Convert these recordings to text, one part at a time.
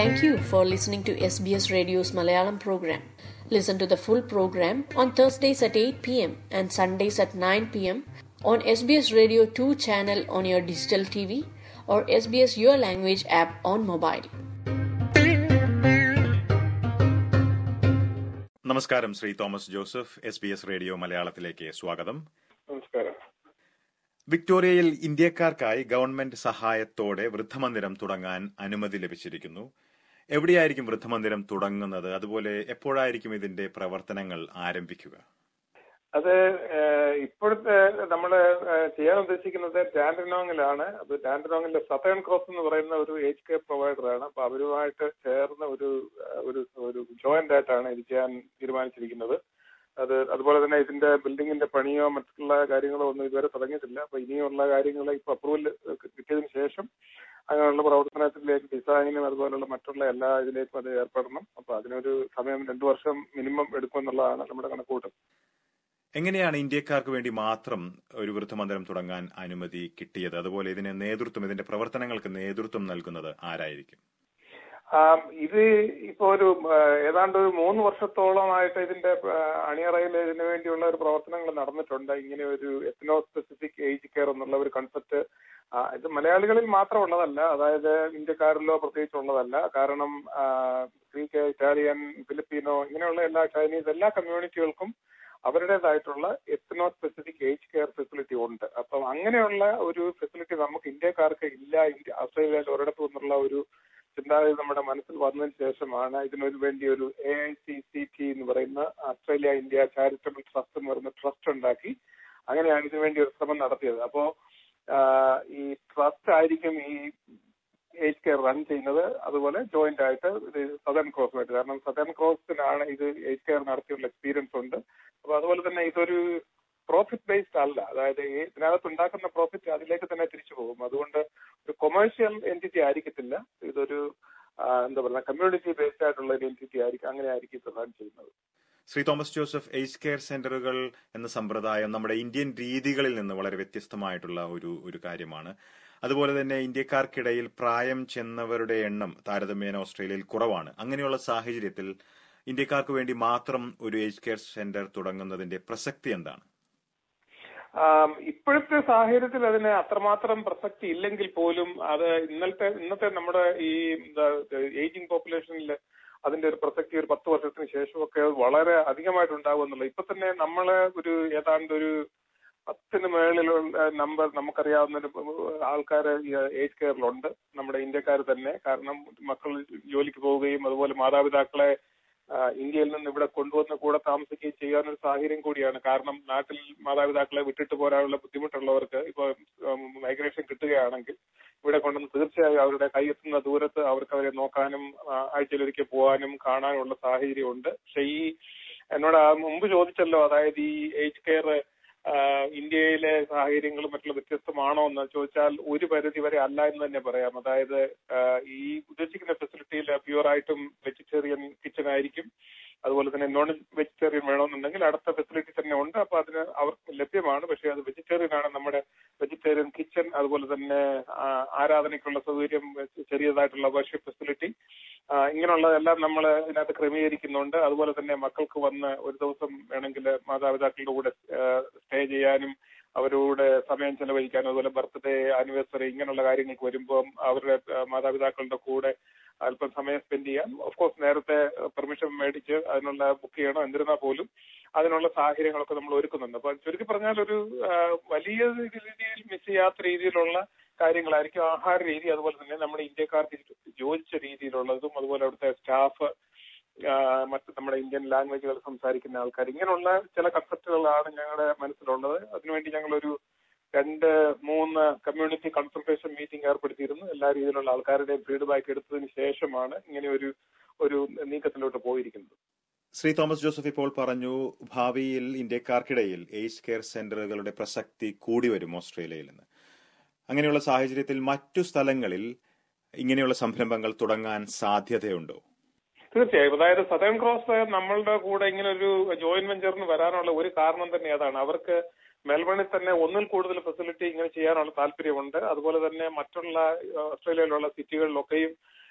Thank you for listening to SBS Radio's Malayalam program. Listen to the full program on Thursdays at 8 pm and Sundays at 9 pm on SBS Radio 2 channel on your digital TV or SBS Your Language app on mobile. നമസ്കാരം Shri Thomas Joseph S B S radio മലയാളത്തിലേക്ക് സ്വാഗതം നമസ്കാരം വിക്ടോറിയയിൽ ഇന്ത്യക്കാർക്കായി government സഹായത്തോടെ വൃദ്ധമന്ദിരം തുടങ്ങാൻ അനുമതി ലഭിച്ചിരിക്കുന്നു എവിടെയായിരിക്കും വൃദ്ധമന്ദിരം തുടങ്ങുന്നത് അതുപോലെ എപ്പോഴായിരിക്കും ഇതിന്റെ പ്രവർത്തനങ്ങൾ ആരംഭിക്കുക അത് ഏഹ്, ഇപ്പോഴത്തെ നമ്മൾ ചെയ്യാൻ ഉദ്ദേശിക്കുന്നത് ടാൻഡനോങ്ങിലാണ് അത് ടാൻഡനോങ്ങിലെ സതേൺ ക്രോസ് എന്ന് പറയുന്ന ഒരു എച്ച് കെ പ്രൊവൈഡറാണ് അപ്പൊ അവരുമായിട്ട് ചേർന്ന് ഒരു ഏഹ്, ഒരു ഒരു ജോയിന്റ് ആയിട്ടാണ് ഇത് ചെയ്യാൻ തീരുമാനിച്ചിരിക്കുന്നത് അത് അതുപോലെ തന്നെ ഇതിന്റെ ബിൽഡിങ്ങിന്റെ പണിയോ മറ്റുള്ള കാര്യങ്ങളോ ഒന്നും ഇതുവരെ തുടങ്ങിയിട്ടില്ല അപ്പൊ ഇനിയുള്ള കാര്യങ്ങൾ ഇപ്പൊ അപ്രൂവൽ കിട്ടിയതിനു ശേഷം അങ്ങനെയുള്ള പ്രവർത്തനത്തിലേക്ക് ഡിസൈനും അതുപോലുള്ള മറ്റുള്ള എല്ലാ ഇതിലേക്കും അത് ഏർപ്പെടണം അപ്പൊ അതിനൊരു സമയം രണ്ടു വർഷം മിനിമം എടുക്കുമെന്നുള്ളതാണ് നമ്മുടെ കണക്കൂട്ടൽ എങ്ങനെയാണ് ഇന്ത്യക്കാർക്ക് വേണ്ടി മാത്രം ഒരു വൃദ്ധമന്ദിരം തുടങ്ങാൻ അനുമതി കിട്ടിയത് അതുപോലെ ഇതിന് നേതൃത്വം ഇതിന്റെ പ്രവർത്തനങ്ങൾക്ക് നേതൃത്വം നൽകുന്നത് ആരായിരിക്കും ആം, ഇത് ഇപ്പോ ഒരു ആ, ഏതാണ്ട് ഒരു മൂന്ന് വർഷത്തോളമായിട്ട് ഇതിന്റെ ആ, അണിയറയിൽ ഇതിനു വേണ്ടിയുള്ള ഒരു പ്രവർത്തനങ്ങൾ നടന്നിട്ടുണ്ട് ഇങ്ങനെ ഒരു എത്നോ സ്പെസിഫിക് ഏജ് കെയർ എന്നുള്ള ഒരു കൺസെപ്റ്റ് ഇത് മലയാളികളിൽ മാത്രമുള്ളതല്ല അതായത് ഇന്ത്യക്കാരിലോ പ്രത്യേകിച്ച് ഉള്ളതല്ല കാരണം ആ, ഗ്രീക്ക് ഇറ്റാലിയൻ ഫിലിപ്പീനോ ഇങ്ങനെയുള്ള എല്ലാ ചൈനീസ് എല്ലാ കമ്മ്യൂണിറ്റികൾക്കും അവരുടേതായിട്ടുള്ള ethno specific age care facility ഉണ്ട് അപ്പം അങ്ങനെയുള്ള ഒരു ഫെസിലിറ്റി നമുക്ക് ഇന്ത്യക്കാർക്ക് ഇല്ല ഇന്ത്യ ഓസ്ട്രേലിയയിൽ ഒരിടത്തു നിന്നുള്ള ഒരു ചിന്താഗതി നമ്മുടെ മനസ്സിൽ വന്നതിന് ശേഷമാണ് ഇതിനൊരു വേണ്ടി ഒരു A I C C T എന്ന് പറയുന്ന ഓസ്ട്രേലിയ ഇന്ത്യ ചാരിറ്റബിൾ ട്രസ്റ്റ് എന്ന് പറയുന്ന ട്രസ്റ്റ് ഉണ്ടാക്കി അങ്ങനെയാണ് ഇതിനു വേണ്ടി ഒരു ശ്രമം നടത്തിയത് അപ്പോ ആഹ്, ഈ ട്രസ്റ്റ് ആയിരിക്കും ഈ ഏജ് കെയർ റൺ ചെയ്യുന്നത് അതുപോലെ ജോയിന്റ് ആയിട്ട് ഇത് സദേൺ ക്രോസുമായിട്ട് കാരണം സദേൺ ക്രോസിനാണ് ഇത് ഏജ് കെയർ നടത്തിയുള്ള എക്സ്പീരിയൻസ് ഉണ്ട് അപ്പൊ അതുപോലെ തന്നെ ഇതൊരു പ്രോഫിറ്റ് ബേസ്ഡ് അല്ല അതായത് ഈ ഇതിനകത്ത് ഉണ്ടാക്കുന്ന പ്രോഫിറ്റ് അതിലേക്ക് തന്നെ തിരിച്ചു പോകും അതുകൊണ്ട് ഒരു കൊമേഴ്ഷ്യൽ എൻറ്റിറ്റി ആയിരിക്കത്തില്ല ഇതൊരു ആ, എന്താ പറയുക കമ്മ്യൂണിറ്റി ബേസ്ഡ് ആയിട്ടുള്ള ഒരു എൻറ്റിറ്റി ആയിരിക്കും അങ്ങനെ ആയിരിക്കും ഇത് റൺ ചെയ്യുന്നത് Shri Thomas Joseph age care സെന്ററുകൾ എന്ന സമ്പ്രദായം നമ്മുടെ ഇന്ത്യൻ രീതികളിൽ നിന്ന് വളരെ വ്യത്യസ്തമായിട്ടുള്ള ഒരു ഒരു കാര്യമാണ് അതുപോലെ തന്നെ ഇന്ത്യക്കാർക്കിടയിൽ പ്രായം ചെന്നവരുടെ എണ്ണം താരതമ്യേന ഓസ്ട്രേലിയയിൽ കുറവാണ് അങ്ങനെയുള്ള സാഹചര്യത്തിൽ ഇന്ത്യക്കാർക്ക് വേണ്ടി മാത്രം ഒരു ഏജ് കെയർ സെന്റർ തുടങ്ങുന്നതിന്റെ പ്രസക്തി എന്താണ് ആം, ഇപ്പോഴത്തെ സാഹചര്യത്തിൽ അതിന് അത്രമാത്രം പ്രസക്തി ഇല്ലെങ്കിൽ പോലും അത് ഇന്നലത്തെ ഇന്നത്തെ നമ്മുടെ ഈ എന്താ ഏജിങ് പോപ്പുലേഷനിൽ അതിന്റെ ഒരു പ്രസക്തി ഒരു പത്ത് വർഷത്തിന് ശേഷമൊക്കെ വളരെ അധികമായിട്ട് ഉണ്ടാകും എന്നുള്ളത് ഇപ്പൊ തന്നെ നമ്മള് ഒരു ഏതാണ്ട് ഒരു പത്തിന് മേളിലുള്ള നമ്പർ നമുക്കറിയാവുന്ന ആൾക്കാർ ഏജ് കെയറിലുണ്ട് നമ്മുടെ ഇന്ത്യക്കാർ തന്നെ കാരണം മക്കൾ ജോലിക്ക് പോവുകയും അതുപോലെ മാതാപിതാക്കളെ ആ, ഇന്ത്യയിൽ നിന്ന് ഇവിടെ കൊണ്ടുവന്ന് കൂടെ താമസിക്കുകയും ചെയ്യാനൊരു സാഹചര്യം കൂടിയാണ് കാരണം നാട്ടിൽ മാതാപിതാക്കളെ വിട്ടിട്ട് പോരാനുള്ള ബുദ്ധിമുട്ടുള്ളവർക്ക് ഇപ്പോൾ മൈഗ്രേഷൻ കിട്ടുകയാണെങ്കിൽ ഇവിടെ കൊണ്ടുവന്ന് തീർച്ചയായും അവരുടെ കൈയെത്തുന്ന ദൂരത്ത് അവർക്ക് അവരെ നോക്കാനും ആ, ആഴ്ചയിലൊരിക്കൽ പോകാനും കാണാനുള്ള സാഹചര്യമുണ്ട് പക്ഷെ ഈ എന്നോട് ആ മുമ്പ് ചോദിച്ചല്ലോ അതായത് ഈ ഏജ് കെയർ ഇന്ത്യയിലെ സാഹചര്യങ്ങളും മറ്റുള്ള വ്യത്യസ്തമാണോ എന്ന് ചോദിച്ചാൽ ഒരു പരിധി വരെ അല്ല എന്ന് തന്നെ പറയാം അതായത് ആ, ഈ ഉദ്ദേശിക്കുന്ന ഫെസിലിറ്റിയിൽ പ്യുവറായിട്ടും വെജിറ്റേറിയൻ കിച്ചൺ ആയിരിക്കും അതുപോലെ തന്നെ നോൺ വെജിറ്റേറിയൻ വേണമെന്നുണ്ടെങ്കിൽ അടുത്ത ഫെസിലിറ്റി തന്നെ ഉണ്ട് അപ്പൊ അതിന് അവർക്ക് ലഭ്യമാണ് പക്ഷെ അത് വെജിറ്റേറിയൻ ആണ് നമ്മുടെ വെജിറ്റേറിയൻ കിച്ചൺ അതുപോലെ തന്നെ ആ, ആരാധനയ്ക്കുള്ള സൗകര്യം ചെറിയതായിട്ടുള്ള വർഷിപ്പ് ഫെസിലിറ്റി ഇങ്ങനെയുള്ളതെല്ലാം നമ്മൾ ഇതിനകത്ത് ക്രമീകരിക്കുന്നുണ്ട് അതുപോലെ തന്നെ മക്കൾക്ക് വന്ന് ഒരു ദിവസം വേണമെങ്കിൽ മാതാപിതാക്കളുടെ കൂടെ സ്റ്റേ ചെയ്യാനും അവരോട് സമയം ചെലവഴിക്കാനും അതുപോലെ ബർത്ത്ഡേ ആനിവേഴ്സറി ഇങ്ങനെയുള്ള കാര്യങ്ങൾക്ക് വരുമ്പോൾ അവരുടെ ആ, മാതാപിതാക്കളുടെ കൂടെ അല്പം സമയം സ്പെൻഡ് ചെയ്യാൻ ഓഫ് കോഴ്സ് നേരത്തെ പെർമിഷൻ മേടിച്ച് അതിനുള്ള ബുക്ക് ചെയ്യണം എന്നിരുന്നാൽ പോലും അതിനുള്ള സാഹചര്യങ്ങളൊക്കെ നമ്മൾ ഒരുക്കുന്നുണ്ട് അപ്പൊ ചുരുക്കി പറഞ്ഞാൽ ഒരു ആ, വലിയ രീതിയിൽ മിസ് ചെയ്യാത്ത രീതിയിലുള്ള കാര്യങ്ങളായിരിക്കും ആഹാര രീതി അതുപോലെ തന്നെ നമ്മുടെ ഇന്ത്യക്കാർക്ക് യോജിച്ച രീതിയിലുള്ളതും അതുപോലെ അവിടുത്തെ സ്റ്റാഫ് മറ്റ് നമ്മുടെ ഇന്ത്യൻ ലാംഗ്വേജുകൾ സംസാരിക്കുന്ന ആൾക്കാർ ഇങ്ങനെയുള്ള ചില കൺസെപ്റ്റുകളാണ് ഞങ്ങളുടെ മനസ്സിലുള്ളത് അതിനുവേണ്ടി ഞങ്ങളൊരു രണ്ട് മൂന്ന് കമ്മ്യൂണിറ്റി കൺസൾട്ടേഷൻ മീറ്റിംഗ് ഏർപ്പെടുത്തിയിരുന്നു എല്ലാ രീതിയിലുള്ള ആൾക്കാരുടെയും ഫീഡ്ബാക്ക് എടുത്തതിന് ശേഷമാണ് ഇങ്ങനെ ഒരു ഒരു നീക്കത്തിലോട്ട് പോയിരിക്കുന്നത് ശ്രീ തോമസ് ജോസഫ് ഇപ്പോൾ പറഞ്ഞു ഭാവിയിൽ ഇന്ത്യക്കാർക്കിടയിൽ ഏജ് കെയർ സെന്ററുകളുടെ പ്രസക്തി കൂടി വരും ഓസ്ട്രേലിയയിൽ നിന്ന് അങ്ങനെയുള്ള സാഹചര്യത്തിൽ മറ്റു സ്ഥലങ്ങളിൽ ഇങ്ങനെയുള്ള സംരംഭങ്ങൾ തുടങ്ങാൻ സാധ്യതയുണ്ടോ തീർച്ചയായും അതായത് സതേൺ ക്രോസ് നമ്മളുടെ കൂടെ ഇങ്ങനെ ഒരു ജോയിന്റ് വെഞ്ചറിന് വരാനുള്ള ഒരു കാരണം തന്നെ അതാണ് അവർക്ക് മെൽബണിൽ തന്നെ ഒന്നിൽ കൂടുതൽ ഫെസിലിറ്റി ഇങ്ങനെ ചെയ്യാനുള്ള താല്പര്യമുണ്ട് അതുപോലെ തന്നെ മറ്റുള്ള ഓസ്ട്രേലിയയിലുള്ള സിറ്റികളിലൊക്കെയും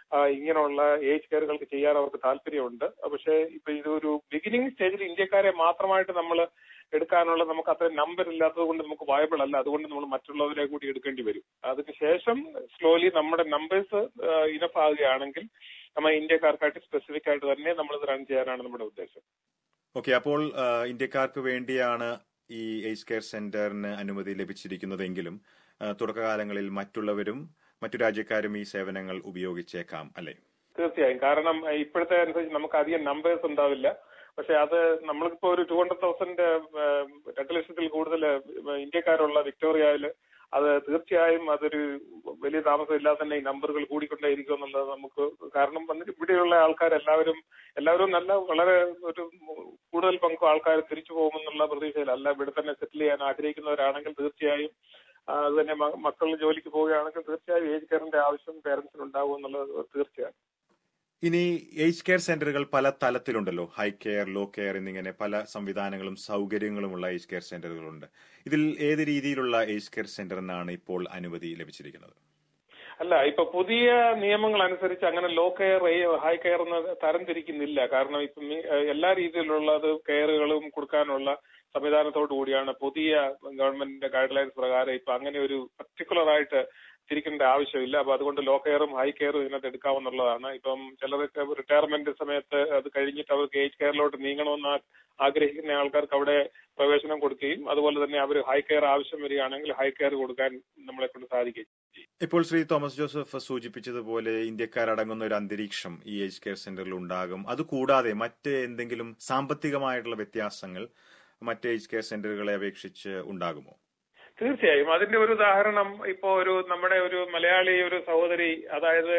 ഇങ്ങനെയുള്ള ഏജ് കെയറുകൾക്ക് ചെയ്യാൻ അവർക്ക് താല്പര്യമുണ്ട് പക്ഷേ ഇപ്പൊ ഇതൊരു ബിഗിനിങ് സ്റ്റേജിൽ ഇന്ത്യക്കാരെ മാത്രമായിട്ട് നമ്മൾ എടുക്കാനുള്ള നമുക്ക് അത്രയും നമ്പർ ഇല്ലാത്തത് കൊണ്ട് നമുക്ക് വയബിൾ അല്ല അതുകൊണ്ട് നമ്മൾ മറ്റുള്ളവരെ കൂടി എടുക്കേണ്ടി വരും അതിനുശേഷം സ്ലോലി നമ്മുടെ നമ്പേഴ്സ് ഇനഫ് ആകുകയാണെങ്കിൽ നമ്മൾ ഇന്ത്യക്കാർക്കായിട്ട് സ്പെസിഫിക് ആയിട്ട് തന്നെ നമ്മൾ ഇത് റൺ ചെയ്യാനാണ് നമ്മുടെ ഉദ്ദേശം ഓക്കെ അപ്പോൾ ഇന്ത്യക്കാർക്ക് വേണ്ടിയാണ് ഈ ഏജ് കെയർ സെന്ററിന് അനുമതി ലഭിച്ചിരിക്കുന്നതെങ്കിലും തുടക്കകാലങ്ങളിൽ മറ്റുള്ളവരും മറ്റു രാജ്യക്കാരും ഈ സേവനങ്ങൾ ഉപയോഗിച്ചേക്കാം അല്ലെ തീർച്ചയായും കാരണം ഇപ്പോഴത്തെ അനുസരിച്ച് നമുക്ക് അധികം നമ്പേഴ്സ് ഉണ്ടാവില്ല പക്ഷെ അത് നമ്മളിപ്പോ ഒരു ടു ഹൺഡ്രഡ് തൗസൻഡ് രണ്ട് ലക്ഷത്തിൽ കൂടുതൽ ഇന്ത്യക്കാരുള്ള വിക്ടോറിയയിൽ അത് തീർച്ചയായും അതൊരു വലിയ താമസമില്ലാതെ തന്നെ ഈ നമ്പറുകൾ കൂടിക്കൊണ്ടേയിരിക്കും എന്നുള്ളത് നമുക്ക് കാരണം വന്നിട്ട് ഇവിടെയുള്ള ആൾക്കാരെല്ലാവരും എല്ലാവരും നല്ല വളരെ ഒരു കൂടുതൽ പങ്കും ആൾക്കാർ തിരിച്ചു പോകുമെന്നുള്ള പ്രതീക്ഷയിലല്ല ഇവിടെ തന്നെ സെറ്റിൽ ചെയ്യാൻ ആഗ്രഹിക്കുന്നവരാണെങ്കിൽ തീർച്ചയായും അത് തന്നെ മക്കൾ ജോലിക്ക് പോവുകയാണെങ്കിൽ തീർച്ചയായും ഏജ് കെയറിന്റെ ആവശ്യം പേരൻസിന് ഉണ്ടാവും എന്നുള്ളത് തീർച്ചയാണ് ഇനി ഏജ് കെയർ സെന്ററുകൾ പല തലത്തിലുണ്ടല്ലോ ഹൈ കെയർ ലോ കെയർ എന്നിങ്ങനെ പല സംവിധാനങ്ങളും സൗകര്യങ്ങളുമുള്ള ഏജ് കെയർ സെന്ററുകളുണ്ട് ഇതിൽ ഏത് രീതിയിലുള്ള ഏജ് കെയർ സെന്ററിനാണ് ഇപ്പോൾ അനുമതി ലഭിച്ചിരിക്കുന്നത് അല്ല ഇപ്പൊ പുതിയ നിയമങ്ങൾ അനുസരിച്ച് അങ്ങനെ ലോ കെയർ ഹൈ കെയർ എന്ന് തരംതിരിക്കുന്നില്ല കാരണം ഇപ്പം എല്ലാ രീതിയിലുള്ളത് കെയറുകളും കൊടുക്കാനുള്ള സംവിധാനത്തോടു കൂടിയാണ് പുതിയ ഗവൺമെന്റിന്റെ ഗൈഡ് ലൈൻസ് പ്രകാരം ഇപ്പൊ അങ്ങനെ ഒരു പർട്ടിക്കുലർ ആയിട്ട് തിരിക്കേണ്ട ആവശ്യമില്ല അപ്പൊ അതുകൊണ്ട് ലോ കെയറും ഹൈ കെയറും ഇതിനകത്ത് എടുക്കാവുന്നതാണ് ഇപ്പം ചിലർക്ക് റിട്ടയർമെന്റ് സമയത്ത് അത് കഴിഞ്ഞിട്ട് അവർക്ക് ഏജ് കെയറിലോട്ട് നീങ്ങണമെന്ന് ആഗ്രഹിക്കുന്ന ആൾക്കാർക്ക് അവിടെ പ്രവേശനം കൊടുക്കുകയും അതുപോലെ തന്നെ അവർ ഹൈ കെയർ ആവശ്യം വരികയാണെങ്കിൽ ഹൈ കെയർ കൊടുക്കാൻ നമ്മളെ കൊണ്ട് സാധിക്കുകയും ഇപ്പോൾ ശ്രീ തോമസ് ജോസഫ് സൂചിപ്പിച്ചതുപോലെ ഇന്ത്യക്കാരടങ്ങുന്ന ഒരു അന്തരീക്ഷം ഈ ഏജ് കെയർ സെന്ററിൽ ഉണ്ടാകും അതുകൂടാതെ മറ്റ് എന്തെങ്കിലും സാമ്പത്തികമായിട്ടുള്ള വ്യത്യാസങ്ങൾ മറ്റ് ഏജ് കെയർ സെന്ററുകളെ അപേക്ഷിച്ച് ഉണ്ടാകുമോ തീർച്ചയായും അതിന്റെ ഒരു ഉദാഹരണം ഇപ്പോ ഒരു നമ്മുടെ ഒരു മലയാളി ഒരു സഹോദരി അതായത്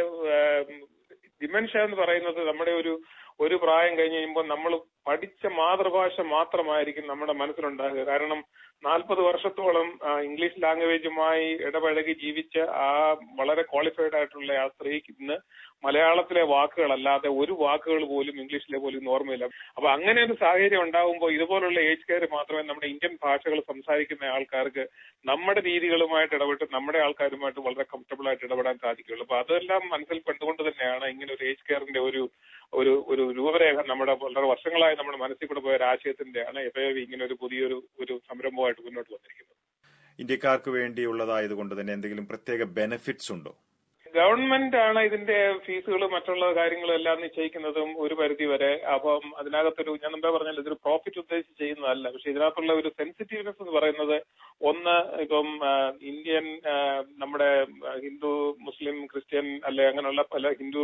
ഡിമെൻഷ്യ എന്ന് പറയുന്നത് നമ്മുടെ ഒരു ഒരു പ്രായം കഴിഞ്ഞ് കഴിയുമ്പോൾ നമ്മൾ പഠിച്ച മാതൃഭാഷ മാത്രമായിരിക്കും നമ്മുടെ മനസ്സിലുണ്ടാകുക കാരണം നാൽപ്പത് വർഷത്തോളം ഇംഗ്ലീഷ് ലാംഗ്വേജുമായി ഇടപഴകി ജീവിച്ച ആ വളരെ ക്വാളിഫൈഡ് ആയിട്ടുള്ള ആ സ്ത്രീക്ക് ഇന്ന് മലയാളത്തിലെ വാക്കുകളല്ലാതെ ഒരു വാക്കുകൾ പോലും ഇംഗ്ലീഷിലെ പോലും ഓർമ്മയില്ല അപ്പൊ അങ്ങനെ ഒരു സാഹചര്യം ഉണ്ടാകുമ്പോൾ ഇതുപോലുള്ള ഏജ് കെയർ മാത്രമേ നമ്മുടെ ഇന്ത്യൻ ഭാഷകൾ സംസാരിക്കുന്ന ആൾക്കാർക്ക് നമ്മുടെ രീതികളുമായിട്ട് ഇടപെട്ട് നമ്മുടെ ആൾക്കാരുമായിട്ട് വളരെ കംഫർട്ടബിൾ ആയിട്ട് ഇടപെടാൻ സാധിക്കുകയുള്ളൂ അപ്പൊ അതെല്ലാം മനസ്സിൽ കണ്ടുകൊണ്ട് തന്നെയാണ് ഇങ്ങനെ ഒരു ഏജ് കെയറിന്റെ ഒരു ഒരു ഒരു രൂപരേഖ നമ്മുടെ വളരെ വർഷങ്ങളായി നമ്മുടെ മനസ്സിൽ കൂടെ പോയ ഒരു ആശയത്തിന്റെയാണ് എഫ്ഐവി ഇങ്ങനെ ഒരു പുതിയൊരു ഒരു സംരംഭമായിട്ട് മുന്നോട്ട് വന്നിരിക്കുന്നത് ഇന്ത്യക്കാർക്ക് വേണ്ടിയുള്ളതായതുകൊണ്ട് തന്നെ എന്തെങ്കിലും പ്രത്യേക ബെനിഫിറ്റ്സ് ഉണ്ടോ ഗവൺമെന്റ് ആണ് ഇതിന്റെ ഫീസുകളും മറ്റുള്ള കാര്യങ്ങളും എല്ലാം നിശ്ചയിക്കുന്നതും ഒരു പരിധി വരെ അപ്പം അതിനകത്തൊരു ഞാൻ മുമ്പേ പറഞ്ഞാൽ ഇതൊരു പ്രോഫിറ്റ് ഉദ്ദേശിച്ച് ചെയ്യുന്നതല്ല പക്ഷെ ഇതിനകത്തുള്ള ഒരു സെൻസിറ്റീവ്നെസ് എന്ന് പറയുന്നത് ഒന്ന് ഇപ്പം ഇന്ത്യൻ നമ്മുടെ ഹിന്ദു മുസ്ലിം ക്രിസ്ത്യൻ അല്ലെ അങ്ങനെയുള്ള പല ഹിന്ദു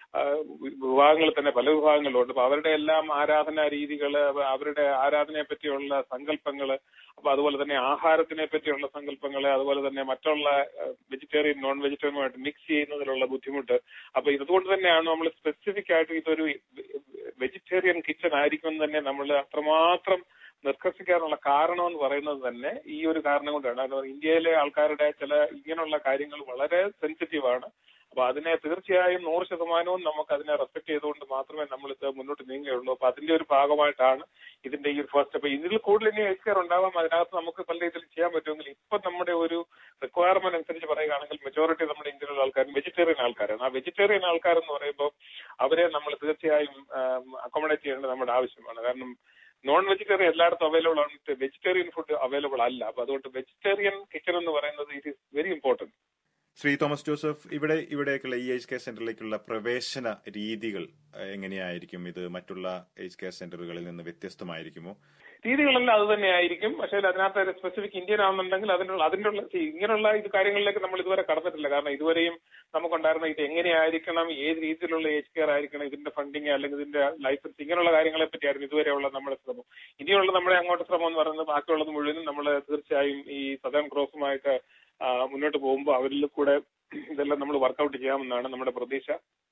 വിഭാഗങ്ങൾ തന്നെ പല വിഭാഗങ്ങളുണ്ട് അപ്പൊ അവരുടെ എല്ലാം ആരാധനാ രീതികള് അവരുടെ ആരാധനയെ പറ്റിയുള്ള സങ്കല്പങ്ങള് അപ്പൊ അതുപോലെ തന്നെ ആഹാരത്തിനെ പറ്റിയുള്ള സങ്കല്പങ്ങള് അതുപോലെ തന്നെ മറ്റുള്ള വെജിറ്റേറിയൻ നോൺ വെജിറ്റേറിയനുമായിട്ട് മിക്സ് ചെയ്യുന്നതിലുള്ള ബുദ്ധിമുട്ട് അപ്പൊ ഇതുകൊണ്ട് തന്നെയാണ് നമ്മൾ സ്പെസിഫിക് ആയിട്ട് ഇതൊരു വെജിറ്റേറിയൻ കിച്ചൺ ആയിരിക്കും തന്നെ നമ്മൾ അത്രമാത്രം നിർക്കസിക്കാനുള്ള കാരണം എന്ന് പറയുന്നത് തന്നെ ഈ ഒരു കാരണം കൊണ്ടാണ് ഇന്ത്യയിലെ ആൾക്കാരുടെ ചില ഇങ്ങനെയുള്ള കാര്യങ്ങൾ വളരെ സെൻസിറ്റീവാണ് അപ്പൊ അതിനെ തീർച്ചയായും നൂറ് ശതമാനവും നമുക്ക് അതിനെ റെസ്പെക്ട് ചെയ്തുകൊണ്ട് മാത്രമേ നമ്മൾ ഇത് മുന്നോട്ട് നീങ്ങുകയുള്ളൂ അപ്പൊ അതിന്റെ ഒരു ഭാഗമായിട്ടാണ് ഇതിന്റെ ഈ ഒരു ഫസ്റ്റ് സ്റ്റെപ്പ് ഇതിൽ കൂടുതൽ ഇനി എച്ച് കെയർ ഉണ്ടാവാം അതിനകത്ത് നമുക്ക് പല രീതിയിൽ ചെയ്യാൻ പറ്റുമെങ്കിൽ ഇപ്പൊ നമ്മുടെ ഒരു റിക്വയർമെന്റ് അനുസരിച്ച് പറയുകയാണെങ്കിൽ മെജോറിറ്റി നമ്മുടെ ഇന്ത്യയിലുള്ള ആൾക്കാർ വെജിറ്റേറിയൻ ആൾക്കാരാണ് ആ വെജിറ്റേറിയൻ ആൾക്കാരെന്ന് പറയുമ്പോൾ അവരെ നമ്മൾ തീർച്ചയായും അക്കോമഡേറ്റ് ചെയ്യേണ്ടത് നമ്മുടെ ആവശ്യമാണ് കാരണം നോൺ വെജിറ്റേറിയൻ എല്ലായിടത്തും അവൈലബിൾ ആണ് വെജിറ്റേറിയൻ ഫുഡ് അവൈലബിൾ അല്ല അപ്പൊ അതുകൊണ്ട് വെജിറ്റേറിയൻ കിച്ചൺ എന്ന് പറയുന്നത് it is very important Shri Thomas Joseph ഇവിടെ ഇവിടേക്കുള്ള ഈ ഏജ് കെയർ സെന്ററിലേക്കുള്ള പ്രവേശന രീതികൾ എങ്ങനെയായിരിക്കും ഇത് മറ്റുള്ള ഏജ് കെയർ സെന്ററുകളിൽ നിന്ന് വ്യത്യസ്തമായിരിക്കുമോ രീതികളെല്ലാം അത് തന്നെയായിരിക്കും പക്ഷേ അതിനകത്ത് ഒരു സ്പെസിഫിക് ഇന്ത്യൻ ആണെന്നുണ്ടെങ്കിൽ അതിനുള്ള അതിൻ്റെ ഇങ്ങനെയുള്ള ഇത് കാര്യങ്ങളിലേക്ക് നമ്മൾ ഇതുവരെ കടന്നിട്ടില്ല കാരണം ഇതുവരെയും നമുക്കുണ്ടായിരുന്ന ഇത് എങ്ങനെയായിരിക്കണം ഏത് രീതിയിലുള്ള ഏജ് കെയർ ആയിരിക്കണം ഇതിന്റെ ഫണ്ടിങ് അല്ലെങ്കിൽ ഇതിന്റെ ലൈസൻസ് ഇങ്ങനെയുള്ള കാര്യങ്ങളെ പറ്റിയായിരുന്നു ഇതുവരെയുള്ള നമ്മുടെ ശ്രമം ഇനിയുള്ള നമ്മുടെ അങ്ങോട്ട് ശ്രമം എന്ന് പറയുന്നത് ബാക്കിയുള്ളത് മുഴുവനും നമ്മൾ തീർച്ചയായും ഈ സദേൺ ക്രോസുമായിട്ട് മുന്നോട്ട് പോകുമ്പോൾ അവരിൽ കൂടെ ഇതെല്ലാം നമ്മൾ വർക്കൗട്ട് ചെയ്യാമെന്നാണ് നമ്മുടെ പ്രതീക്ഷ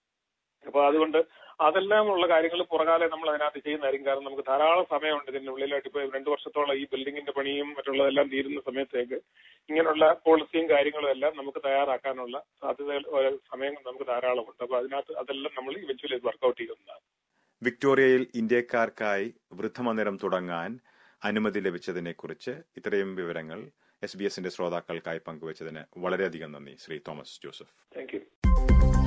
അപ്പൊ അതുകൊണ്ട് അതെല്ലാം ഉള്ള കാര്യങ്ങൾ പുറകാലെ നമ്മൾ അതിനകത്ത് ചെയ്യുന്നതായിരിക്കും കാരണം നമുക്ക് ധാരാളം സമയമുണ്ട് ഇതിന്റെ ഉള്ളിലായിട്ട് ഇപ്പൊ രണ്ടു വർഷത്തോളം ഈ ബിൽഡിങ്ങിന്റെ പണിയും മറ്റുള്ളതെല്ലാം തീരുന്ന സമയത്തേക്ക് ഇങ്ങനെയുള്ള പോളിസിയും കാര്യങ്ങളും എല്ലാം നമുക്ക് തയ്യാറാക്കാനുള്ള സാധ്യതകൾ സമയം നമുക്ക് ധാരാളമുണ്ട് അപ്പൊ അതിനകത്ത് അതെല്ലാം നമ്മൾ ഇവഞ്ച്വലി വർക്കൗട്ട് ചെയ്യുന്നതാണ് വിക്ടോറിയയിൽ ഇന്ത്യക്കാർക്കായി വൃദ്ധമന്ദിരം തുടങ്ങാൻ അനുമതി ലഭിച്ചതിനെക്കുറിച്ച് ഇത്രയും വിവരങ്ങൾ എസ് ബി എസിന്റെ ശ്രോതാക്കൾക്കായി പങ്കുവച്ചതിന് വളരെയധികം നന്ദി Shri Thomas Joseph thank U